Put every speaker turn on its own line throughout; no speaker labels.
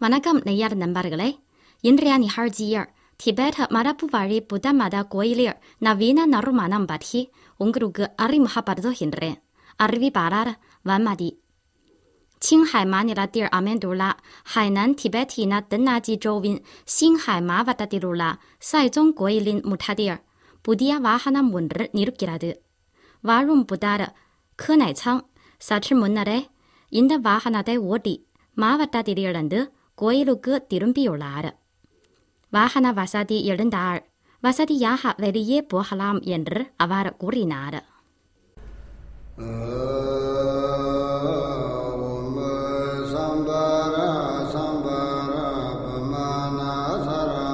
வணக்கம் நெய்யார் நண்பர்களே இன்றைய நிகழ்ச்சியில் திபெத் மரபு வழி புத்த மத கோயிலில் நவீன நறுமணம் பற்றி உங்களுக்கு அறிமுகப்படுத்துகின்றேன் அறிவிப்பாளர் வன்மதி 青海马尼拉蒂尔阿面杜拉，海南提贝提那登纳吉州win新海马瓦达蒂鲁拉，塞中国伊林穆塔蒂尔，布迪亚瓦哈那门日尼鲁吉拉的，瓦隆布达的可乃仓，萨吃门那的，因的瓦哈那在我的马瓦达蒂里人的，国伊鲁个迪伦比有拉的，瓦哈那瓦萨蒂有人达尔，瓦萨蒂亚哈为了耶波哈拉姆因日阿瓦的古里拿的。
ॐ सम्बर सम्बर पमानासर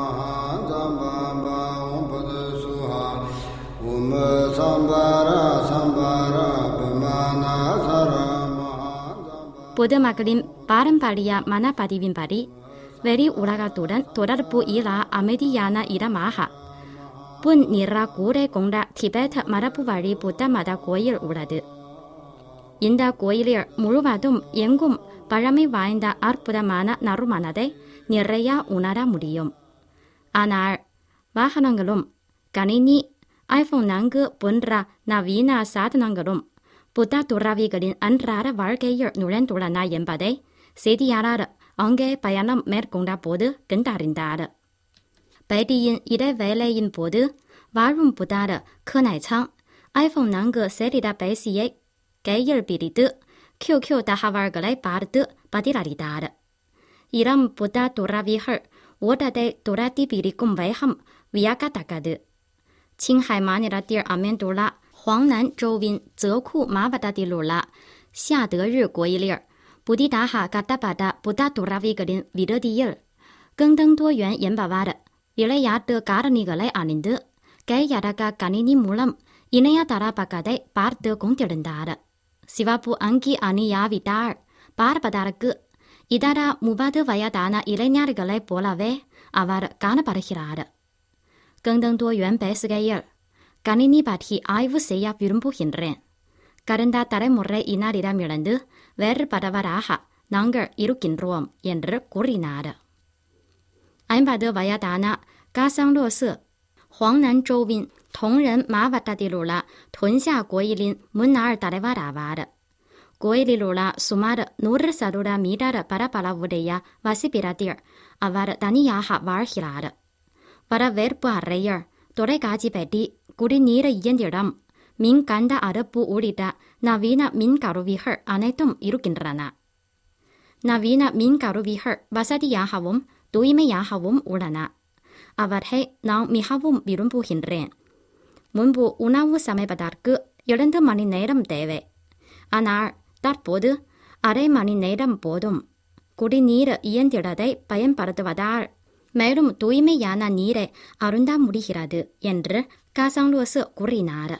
महाजम्बा ॐ पदसुहा ॐ सम्बर सम्बर पमानासर महाजम्बा
பொதுமக்களின் பாரம்பரிய மனப்பதிவின்படி வெளி உலகத்துடன் தொடர்பு இல்லா அமைதியான இடமாக புன் நிற கூரை கொண்ட திபெத் மரபு வழி புத்த மத கோயில் உள்ளது இந்த கோயிலில் முழுவதும் எங்கும் பழமை வாய்ந்த அற்புதமான நறுமணத்தை நிறைய உணர முடியும் ஆனால் வாகனங்களும் கணினி ஐபோன் நான்கு போன்ற நவீன சாதனங்களும் புத்த துறவிகளின் அன்றாட வாழ்க்கையில் நுழைந்துள்ளன என்பதை செய்தியாளர் அங்கே பயணம் மேற்கொண்ட போது கண்டறிந்தார் பேட்டியின் இடைவேளையின் போது வாழும் புதார் கநைச்சாங் ஐபோன் நான்கு சேரிட பேசியை கையில் பிடித்து QQ தகவல்களை பார்த்து பதிலளித்தார் இளம் புத்த துறவிகள் ஓட்டத்தை துரத்தி பிடிக்கும் வேகம் வியக்கத்தக்கது 青海马尼拉蒂尔阿面杜拉，黄南州win泽库马瓦达蒂鲁拉，夏德日国一粒儿，布迪达哈嘎达巴达布达杜拉维格林维德迪尔，更登多元盐巴瓦的，伊莱亚的嘎达尼格莱阿林德，该亚达嘎嘎尼尼穆朗，伊内亚达拉巴嘎代巴尔德贡迪人达的，西瓦布安基阿尼亚维达尔，巴尔巴达尔格，伊达达穆巴德瓦亚达那伊莱亚的格莱波拉维，阿瓦的嘎那巴的希拉的。更登多元白是个儿，干你你把提爱无谁呀比人不行人。கடந்த தலைமுறை இனாரிடமிருந்து வேறுபட்டவராக நாங்கள் இருக்கின்றோம் என்று கூறினார் ஐம்பது வயதான காசங்லோசு ஹுவாங்nan州win同仁 மாவட்டத்திலுள்ள தொன்ஷா கோயிலின் முன்னாள் தலைவராவார் கோயிலிலுள்ள சுமார் நூறு சதுர மீட்டர் பரப்பளவுடைய வசிப்பிடத்தில் அவர் தனியாக வாழ்கிறார் வரவேற்பு அறையில் தொலைக்காட்சி பெட்டி குடிநீர் இயந்திரம் மின்கந்த அடுப்பு உள்ளிட்ட நவீன மின்கருவிகள் அனைத்தும் இருக்கின்றன நவீன மின்கருவிகள் வசதியாகவும் தூய்மையாகவும் உள்ளன அவற்றை நான் மிகவும் விரும்புகின்றேன் முன்பு உணவு சமைப்பதற்கு இரண்டு மணி நேரம் தேவை ஆனால் தற்போது அரை மணி நேரம் போதும் குடிநீர் இயந்திரத்தை பயன்படுத்துவதால் மேலும் தூய்மையான நீரை அருந்த முடிகிறது என்று காசாங்லோசு கூறினார்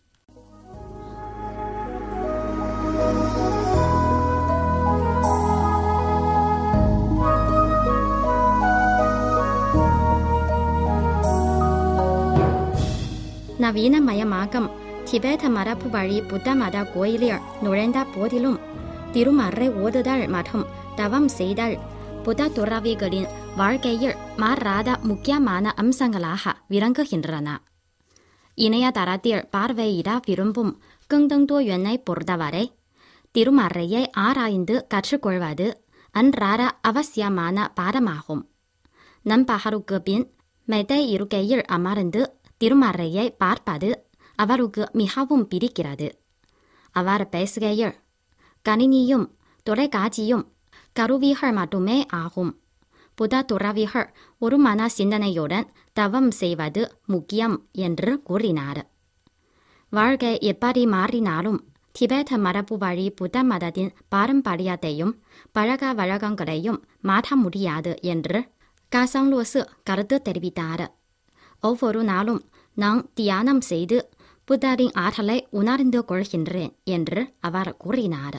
நவீனமயமாக்கம் திபெத் மரபு வழி புத்த மத கோயிலில் நுழைந்த போதிலும் திருமறை ஓதுதல் மற்றும் தவம் செய்தல் புத்த துறவிகளின் வாழ்க்கையில் மாறாத முக்கியமான அம்சங்களாக விளங்குகின்றன இணையதளத்தில் பார்வையிட விரும்பும் கந்தந்தோயனை பொறுத்தவரை திருமறையை ஆராய்ந்து கற்றுக்கொள்வது அன்றாட அவசியமான பாடமாகும் நண்பகலுக்கு பின் மெதை இருக்கையில் அமர்ந்து திருமறையை பார்ப்பது அவருக்கு மிகவும் பிடிக்கிறது அவர் பேசுகையில் கணினியும் தொலைக்காட்சியும் கருவிகள் மட்டுமே ஆகும் புத துறவிகள் ஒரு மன சிந்தனையுடன் தவம் செய்வது முக்கியம் என்று கூறினார் வாழ்க்கை எப்படி மாறினாலும் திபெத் மரபு வழி புத்த மதத்தின் பாரம்பரியத்தையும் பழக்க வழக்கங்களையும் மாற்ற முடியாது என்று காசாங்லோசு கருத்து தெரிவித்தார் ஒவ்வொரு நாளும் நான் தியானம் செய்து புத்தரின் ஆற்றலை உணர்ந்து கொள்கின்றேன் என்று அவர் கூறினார்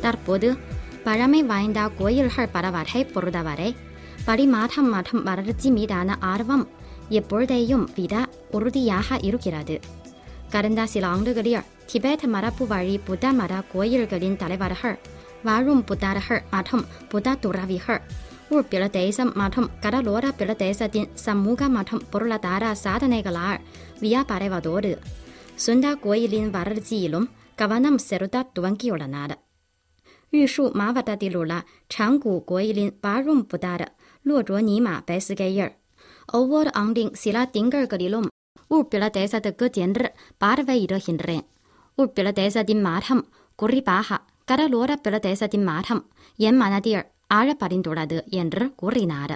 தற்போது பழமை வாய்ந்த கோயில்கள் பலவற்றை பொறுத்தவரை படிமாற்றம் மற்றும் வளர்ச்சி மீதான ஆர்வம் எப்பொழுதையும் விட உறுதியாக இருக்கிறது கடந்த சில ஆண்டுகளில் திபெத் மரபு வழி புத்த மத கோயில்களின் தலைவர்கள் வாழும் புத்தர்கள் மற்றும் புத்த துறவிகள் ஊர் பிரதேசம் மற்றும் கடலோர பிரதேசத்தின் சமூக மற்றும் பொருளாதார சாதனைகளால் வியாபாரவதோடு சொந்த கோயிலின் வளர்ச்சியிலும் கவனம் செலுத்த துவங்கியுள்ளனர் 玉树 மாவட்டத்தில் உள்ள长谷 கோயிலின் வாழும் புதார் லோஜோ நீமா பேசுகையில் ஒவ்வொரு ஆண்டின் சில திங்கள்களிலும் உட்பிரதேசத்துக்கு சென்று பார்வையிடுகின்றேன் உட்பிரதேசத்தின் மாற்றம் குறிப்பாக கடலோர பிரதேசத்தின் மாற்றம் என் மனதில் ஆழப்படிந்துள்ளது என்று கூறினார்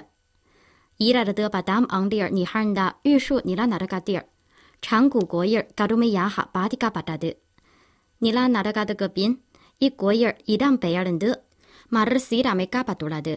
ஈரது பத்தாம் ஆண்டில் நிகழ்ந்த யூஷு நிலநடுக்கத்தில்长谷 கோயில் கடுமையாக பாதிக்கப்பட்டது நிலநடுக்கத்துக்கு பின் இக்கோயில் இடம்பெயர்ந்து மறுசீரமைக்கப்பட்டுள்ளது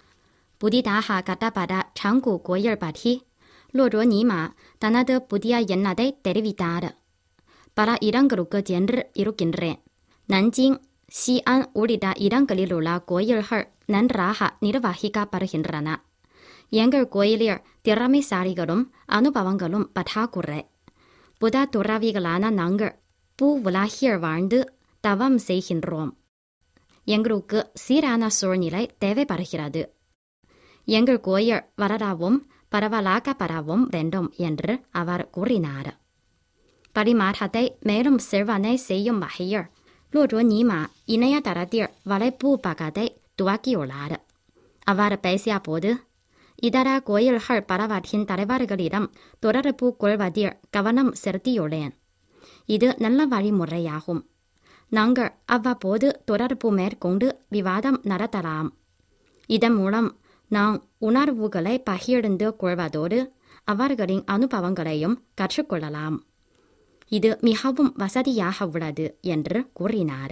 புதிதாக கட்டப்பட்ட长谷 கோயில் பற்றி லோஜோ நீமா தனது புதிய எண்ணத்தை தெரிவித்தார் பல இடங்களுக்கு சென்று இருக்கின்றேன் நஞ்சிங் சிஅன் உள்ளிட்ட இடங்களில் உள்ள கோயில்கள் நன்றாக நிர்வகிக்கப்படுகின்றன எங்கள் கோயிலில் திறமைசாலிகளும் அனுபவங்களும் பற்றாக்குறை புத துறவிகளான நாங்கள் பூ உலகில் வாழ்ந்து தவம் செய்கின்றோம் எங்களுக்கு சீரான சூழ்நிலை தேவைப்படுகிறது எங்கள் கோயில் வளரவும் பரவலாக்கப்படவும் வேண்டும் என்று அவர் கூறினார் பரிமாற்றத்தை மேலும் செல்வனை செய்யும் வகையில் லோஜோ நீமா இணையதளத்தில் வலைப்பூ பக்கத்தை துவக்கியுள்ளார் அவர் பேசிய போது இதர கோயில்கள் பலவற்றின் தலைவர்களிடம் தொடர்பு கொள்வதில் கவனம் செலுத்தியுள்ளேன் இது நல்ல வழிமுறையாகும் நாங்கள் அவ்வப்போது தொடர்பு மேற்கொண்டு விவாதம் நடத்தலாம் இதன் மூலம் நாம் உணர்வுகளை பகிர்ந்து கொள்வதோடு அவர்களின் அனுபவங்களையும் கற்றுக்கொள்ளலாம் இது மிகவும் வசதியாக உள்ளது என்று கூறினார்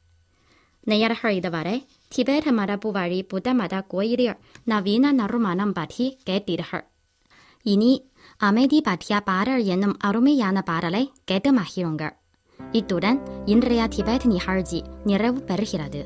நேயர்கள் இதுவரை திபெத் மரபு வழி புத்த மத கோயிலில் நவீன நறுமணம் பற்றி கேட்டீர்கள் இனி அமைதி பற்றிய பாடல் என்னும் அருமையான பாடலை கேட்டு மகிழுங்கள் இத்துடன் இன்றைய திபெத் நிகழ்ச்சி நிறைவு பெறுகிறது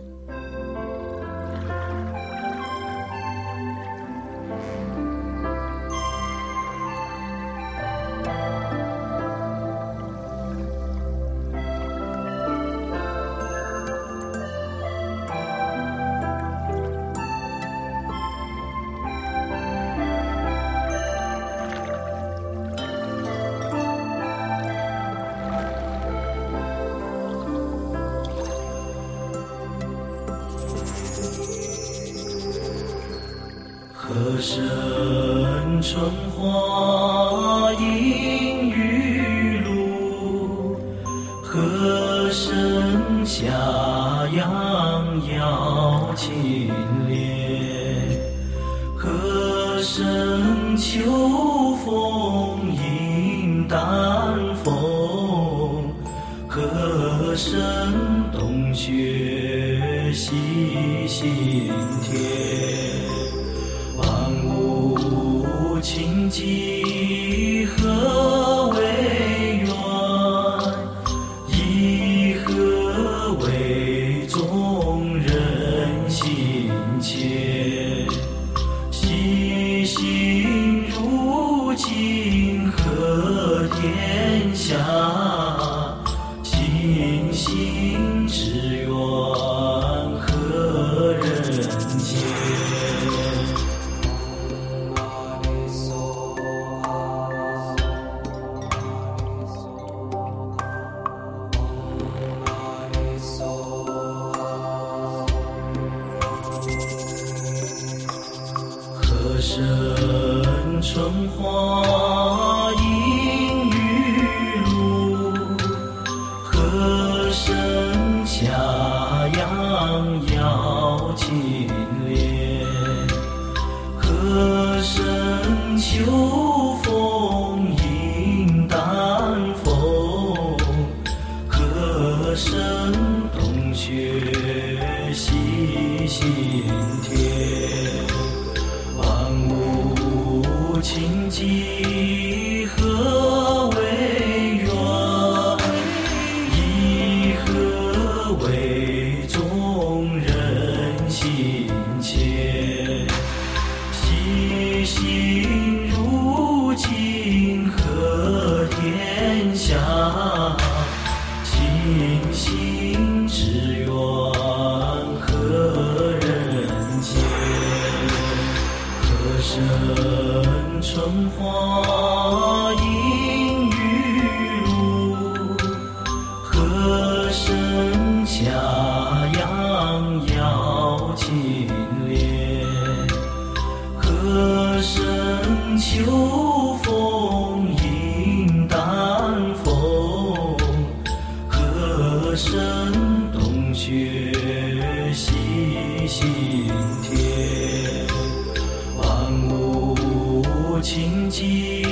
歌声春花映玉露，歌声夏阳摇青莲，歌声秋风迎淡风，歌声冬雪洗心田。万物清寂何为源？以何为众人心切？细心如镜和天下，清心之愿何人间？ 歌声春花映玉露，歌声夏阳摇青莲，歌声秋风迎淡风，歌声冬雪洗心田。万物清寂何为源？以何为众秋风迎淡风，歌声洞穴细心田，万物清净。